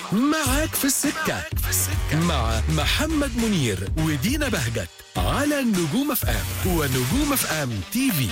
معاك في السكة مع محمد منير ودينا بهجت على النجوم اف ام ونجوم اف ام تي في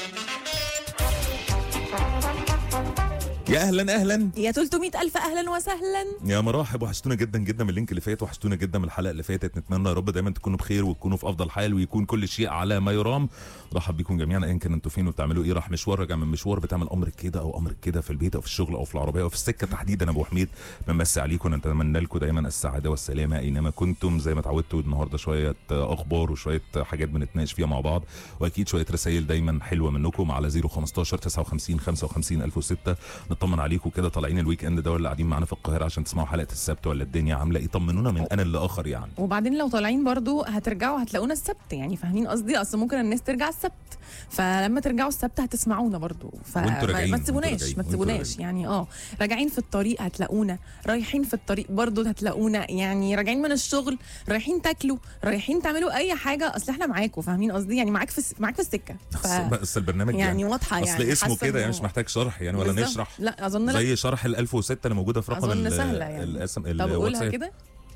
يا اهلا اهلا يا 300 ألف أهلا وسهلا يا مراحب وحشتونا جدا جدا من اللينك اللي فات وحشتونا جدا من الحلقه اللي فاتت نتمنى يا رب دايما تكونوا بخير وتكونوا في افضل حال ويكون كل شيء على ما يرام رحب بيكم جميعا ايا كان انتوا فين وبتعملوا ايه راح مشوار راجع من مشوار بتعمل امر كده او امر كده في البيت او في الشغل او في العربيه او في السكه تحديدا ابو حميد بنمسي عليكم نتمنى لكم دايما السعاده والسلامه اينما كنتم زي ما اتعودتوا النهارده شويه اخبار وشويه حاجات بنتناقش فيها مع بعض واكيد شويه رسائل دايما حلوه منكم على 015 59 55 1006 نطمن عليكم كده طالعين الويك اند ده ولا قاعدين معانا في القاهره عشان تسمعوا حلقه السبت ولا الدنيا عامله ايه طمنونا من انا لاخر يعني وبعدين لو طالعين برضو هترجعوا هتلاقونا السبت يعني فاهمين قصدي اصل ممكن الناس ترجع السبت فلما ترجعوا السبت هتسمعونا برضو ف... وانتوا ما- راجعين، ما وانتوا تسيبوناش راجعين، ما وانتوا تسيبوناش راجعين. يعني اه راجعين في الطريق هتلاقونا رايحين في الطريق برضو هتلاقونا يعني راجعين من الشغل رايحين تاكلوا رايحين تعملوا اي حاجه اصل احنا معاكم فاهمين قصدي يعني معاك في الس- معاك في السكه ف... بس, بس البرنامج يعني واضحه يعني اصل اسمه حاسة كده يعني إنه- مش محتاج شرح يعني ولا بالظبط. نشرح لا اظن لا زي شرح ال 1006 اللي موجوده في رقم اظن ال- سهله يعني الاسم طب قولها الواتساب كده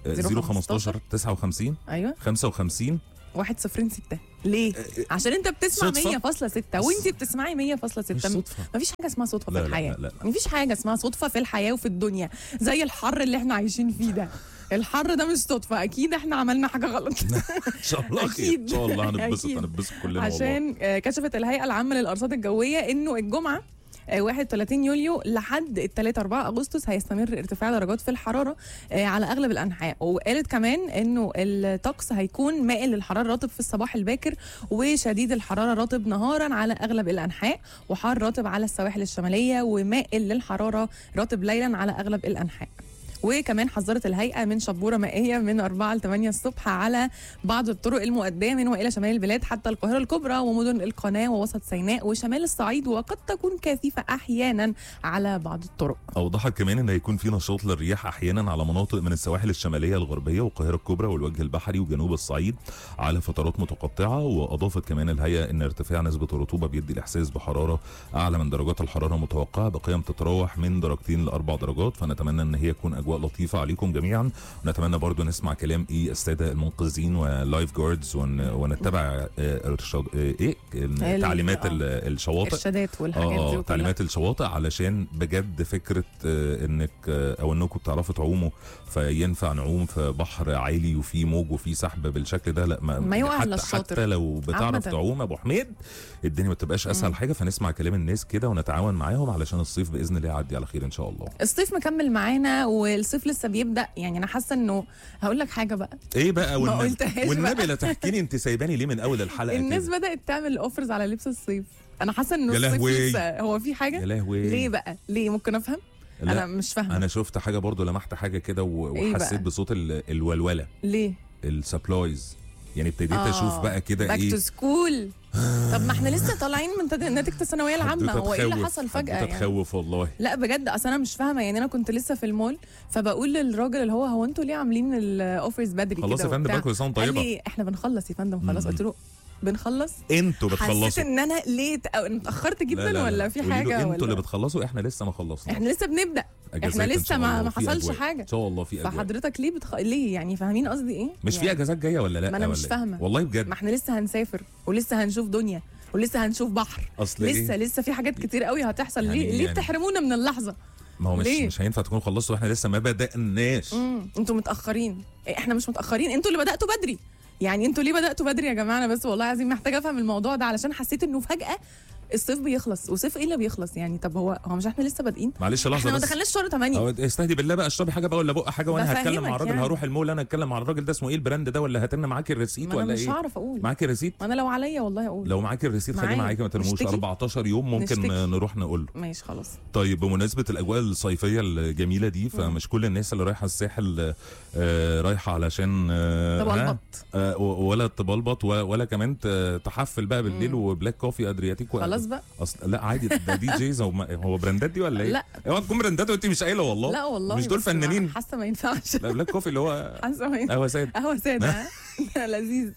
015 59 ايوه 55 واحد صفرين ستة ليه؟ عشان انت بتسمع صدفة؟ 100.6 وانت بتسمعي 100.6 مش صدفة. مفيش حاجة اسمها صدفة لا، في لا، الحياة لا، لا. مفيش حاجة اسمها صدفة في الحياة وفي الدنيا زي الحر اللي احنا عايشين فيه ده الحر ده مش صدفة أكيد احنا عملنا حاجة غلط ان شاء الله خير أكيد. ان شاء الله هنتبسط أكيد. هنتبسط كلنا والله عشان آه، كشفت الهيئة العامة للأرصاد الجوية إنه الجمعة آه، 31 يوليو لحد ال 3 4 اغسطس هيستمر ارتفاع درجات في الحراره آه، على اغلب الانحاء وقالت كمان انه الطقس هيكون مائل للحراره رطب في الصباح الباكر وشديد الحراره رطب نهارا على اغلب الانحاء وحار رطب على السواحل الشماليه ومائل للحراره رطب ليلا على اغلب الانحاء وكمان حذرت الهيئه من شبوره مائيه من 4 ل 8 الصبح على بعض الطرق المؤديه من والى شمال البلاد حتى القاهره الكبرى ومدن القناه ووسط سيناء وشمال الصعيد وقد تكون كثيفه احيانا على بعض الطرق. اوضحت كمان ان هيكون في نشاط للرياح احيانا على مناطق من السواحل الشماليه الغربيه والقاهره الكبرى والوجه البحري وجنوب الصعيد على فترات متقطعه واضافت كمان الهيئه ان ارتفاع نسبه الرطوبه بيدي الاحساس بحراره اعلى من درجات الحراره المتوقعه بقيم تتراوح من درجتين لاربع درجات فنتمنى ان هي تكون اجواء لطيفه عليكم جميعا ونتمنى برضو نسمع كلام ايه الساده المنقذين واللايف جاردز ون- ونتبع آه، ارشاد آه، ايه تعليمات آه. ال- الشواطئ الشدات والحاجات دي اه وكلها. تعليمات الشواطئ علشان بجد فكره آه، انك آه، او انكم بتعرفوا تعوموا فينفع نعوم في بحر عالي وفيه موج وفيه سحب بالشكل ده لا ما, ما يوقع حتى, إلا الشاطر. حتى لو بتعرف عامة. تعوم يا ابو حميد الدنيا ما بتبقاش اسهل حاجه فنسمع كلام الناس كده ونتعاون معاهم علشان الصيف باذن الله يعدي على خير ان شاء الله الصيف مكمل معانا والصيف لسه بيبدا يعني انا حاسه انه هقول لك حاجه بقى ايه بقى ما والنبي قلتهاش والنبي بقى. لا تحكيني انت سايباني ليه من اول الحلقه الناس كده بدات تعمل اوفرز على لبس الصيف انا حاسه انه يا الصيف لهوي. لسه هو في حاجه يا لهوي ليه بقى ليه ممكن افهم لا، انا مش فاهمه انا شفت حاجه برضو لمحت حاجه كده و- إيه بقى؟ وحسيت بصوت ال- الولوله ليه السبلايز يعني ابتديت اشوف بقى كده باك ايه تو سكول طب ما احنا لسه طالعين من تد- نتيجه الثانويه العامه حدوتة هو ايه اللي تخوف، حصل فجاه حدوتة يعني تخوف والله لا بجد اصل انا مش فاهمه يعني انا كنت لسه في المول فبقول للراجل اللي هو هو انتوا ليه عاملين الاوفرز بدري خلاص كده يا فندم وبتاع؟ بقى كل سنه وانت قال طيبه لي احنا بنخلص يا فندم خلاص مم. قلت له بنخلص انتوا حسيت بتخلصوا ان انا ليه ت- أو اتاخرت جدا لا لا لا. ولا في قولي له حاجه انتوا ولا اللي بتخلصوا احنا لسه ما خلصنا احنا لسه بنبدا أجازات احنا إن لسه شاء ما الله، ما في حصلش أجواء. حاجه ان شاء الله في اجواء فحضرتك ليه بتخ... ليه يعني فاهمين قصدي ايه مش في يعني اجازات جايه ولا لا ما أنا ولا مش إيه؟ فاهمة. والله بجد ما احنا لسه هنسافر ولسه هنشوف دنيا ولسه هنشوف بحر اصل لسه إيه؟ لسه في حاجات كتير قوي هتحصل يعني- ليه ليه يعني- بتحرمونا من اللحظه ما هو مش ليه؟ مش هينفع تكونوا خلصتوا واحنا لسه ما بدأناش امم انتوا متاخرين إيه، احنا مش متاخرين انتوا اللي بداتوا بدري يعني انتوا ليه بداتوا بدري يا جماعه انا بس والله عايزين محتاجه افهم الموضوع ده علشان حسيت انه فجاه الصيف بيخلص وصيف ايه اللي بيخلص يعني طب هو هو مش احنا لسه بادئين معلش احنا لحظه ما بس دخلناش شهر 8 أو استهدي بالله بقى اشربي حاجه بقى ولا بق حاجه وانا هتكلم مع بفهمك الراجل يعني. هروح المول انا اتكلم مع الراجل ده اسمه ايه البراند ده ولا هات لنا معاكي الريسيت ما انا ولا مش ايه هعرف اقول معاكي الريسيت ما انا لو عليا والله اقول لو معاكي الريسيت خليه معايا. معاكي ما ترموش نشتكي. 14 يوم ممكن نشتكي. نروح نقول له ماشي خلاص طيب بمناسبة الأجواء الصيفية الجميلة دي فمش كل الناس اللي رايحة الساحل آه، رايحة علشان آه، ها؟ تبلبط آه، و- ولا تبلبط و- ولا كمان ت- تحفل بقى بالليل وبلاك كوفي ادرياتيك و- خلاص بقى اصل لا عادي ده دي جيز هو, هو براندات دي ولا ايه؟ لا. اوعى تكون براندات وانت مش قايله والله لا والله مش دول بس فنانين حاسه ما ينفعش لا بلاك كوفي اللي هو حاسه ما ينفعش قهوه ساده قهوه ساده ها؟ لذيذ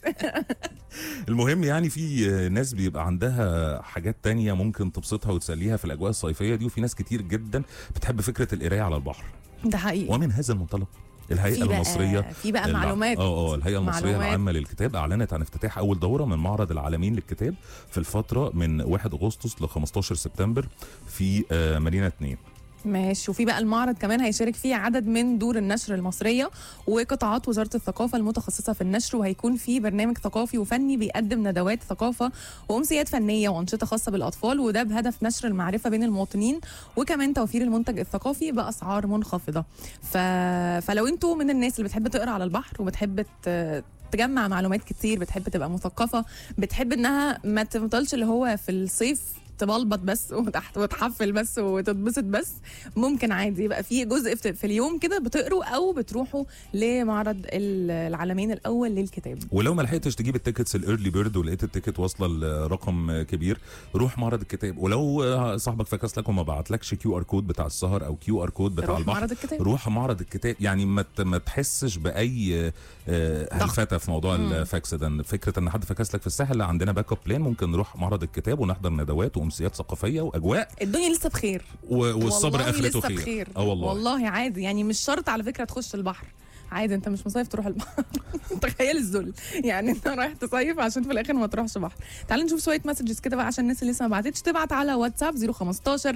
المهم يعني في ناس بيبقى عندها حاجات تانية ممكن تبسطها وتسليها في الاجواء الصيفيه دي وفي ناس كتير جدا بتحب فكره القرايه على البحر ده حقيقي ومن هذا المنطلق الهيئه في بقى المصريه في بقى الع- معلومات اه اه الهيئه المصريه معلومات. العامه للكتاب اعلنت عن افتتاح اول دوره من معرض العالمين للكتاب في الفتره من 1 اغسطس ل 15 سبتمبر في آه، مدينه 2 ماشي وفي بقى المعرض كمان هيشارك فيه عدد من دور النشر المصريه وقطاعات وزاره الثقافه المتخصصه في النشر وهيكون في برنامج ثقافي وفني بيقدم ندوات ثقافه وامسيات فنيه وانشطه خاصه بالاطفال وده بهدف نشر المعرفه بين المواطنين وكمان توفير المنتج الثقافي باسعار منخفضه ف... فلو انتوا من الناس اللي بتحب تقرا على البحر وبتحب ت... تجمع معلومات كتير بتحب تبقى مثقفه بتحب انها ما تفضلش اللي هو في الصيف تبلبط بس وتحت وتحفل بس وتتبسط بس ممكن عادي يبقى في جزء في في اليوم كده بتقروا او بتروحوا لمعرض ال- العالمين الاول للكتاب ولو ما لحقتش تجيب التيكتس الايرلي بيرد ولقيت التيكت واصله لرقم كبير روح معرض الكتاب ولو آه، صاحبك فكس لك وما بعتلكش كيو ار كود بتاع السهر او كيو ار كود بتاع روح البحر معرض الكتاب روح معرض الكتاب يعني ما ت- ما تحسش باي آه، ضغط. هلفته في موضوع مم. الفاكس ده فكره ان حد فكس لك في الساحل لا عندنا باك اب بلان ممكن نروح معرض الكتاب ونحضر ندوات وامسيات ثقافيه واجواء الدنيا لسه بخير و- والصبر والله اخرته لسه خير بخير اه والله والله عادي يعني مش شرط على فكره تخش البحر عادي انت مش مصيف تروح البحر تخيل الذل يعني انت رايح تصيف عشان في الاخر ما تروحش بحر تعال نشوف شويه مسجز كده بقى عشان الناس اللي لسه ما بعتتش تبعت على واتساب 015